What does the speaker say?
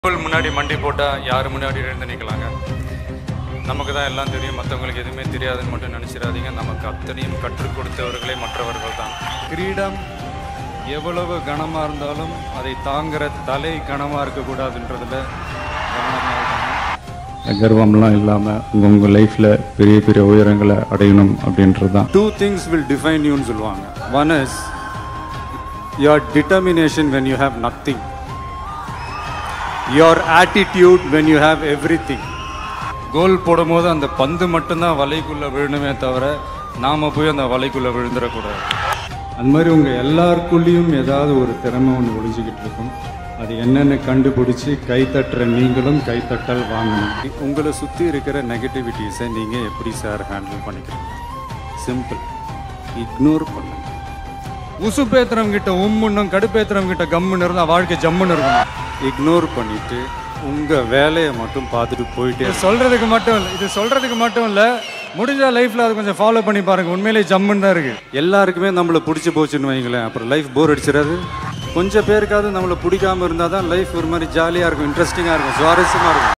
கடவுள் முன்னாடி மண்டி போட்டால் யார் முன்னாடி எழுந்து நிற்கலாங்க நமக்கு தான் எல்லாம் தெரியும் மற்றவங்களுக்கு எதுவுமே தெரியாதுன்னு மட்டும் நினச்சிடாதீங்க நமக்கு அத்தனையும் கற்றுக் கொடுத்தவர்களே மற்றவர்கள் தான் கிரீடம் எவ்வளவு கனமாக இருந்தாலும் அதை தாங்குற தலை கனமாக இருக்கக்கூடாதுன்றதுல கவனமாக இருக்கணும் கர்வம்லாம் இல்லாமல் உங்கள் உங்கள் லைஃப்பில் பெரிய பெரிய உயரங்களை அடையணும் அப்படின்றது தான் டூ திங்ஸ் வில் டிஃபைன் யூன்னு சொல்லுவாங்க one is your determination when you have nothing your attitude when you have everything goal போடும்போது அந்த பந்து மட்டும்தான் வலைக்குள்ளே விழணுமே தவிர நாம் போய் அந்த வலைக்குள்ளே விழுந்துடக்கூடாது அந்த மாதிரி உங்கள் எல்லாருக்குள்ளேயும் ஏதாவது ஒரு திறமை ஒன்று ஒளிஞ்சிக்கிட்டு இருக்கும் அது என்னென்னு கண்டுபிடிச்சி கைத்தட்டுற நீங்களும் கைத்தட்டல் வாங்கணும் உங்களை சுற்றி இருக்கிற நெகட்டிவிட்டிஸை நீங்கள் எப்படி சார் ஹேண்டில் பண்ணிக்கிறீங்க சிம்பிள் இக்னோர் பண்ணுங்க உசுப்பேத்துறவங்க கிட்ட உம்முன்னும் கடுப்பேத்துறவங்க கிட்ட கம்முன்னு இருந்தால் வாழ்க்கை ஜம்முன்னு இருக்கும் இக்னோர் பண்ணிட்டு உங்கள் வேலையை மட்டும் பார்த்துட்டு போயிட்டே இது சொல்கிறதுக்கு மட்டும் இல்லை இது சொல்கிறதுக்கு மட்டும் இல்லை முடிஞ்ச லைஃப்பில் அதை கொஞ்சம் ஃபாலோ பண்ணி பாருங்கள் உண்மையிலேயே ஜம்முன்னு தான் இருக்குது எல்லாருக்குமே நம்மளை பிடிச்சி போச்சுன்னு வைங்களேன் அப்புறம் லைஃப் போர் அடிச்சிடாது கொஞ்சம் பேருக்காவது நம்மளை பிடிக்காம இருந்தால் தான் லைஃப் ஒரு மாதிரி ஜாலியாக இருக்கும் இன்ட்ரெஸ்டிங்காக இருக்கும் சுவாரஸ்யமாக இருக்கும்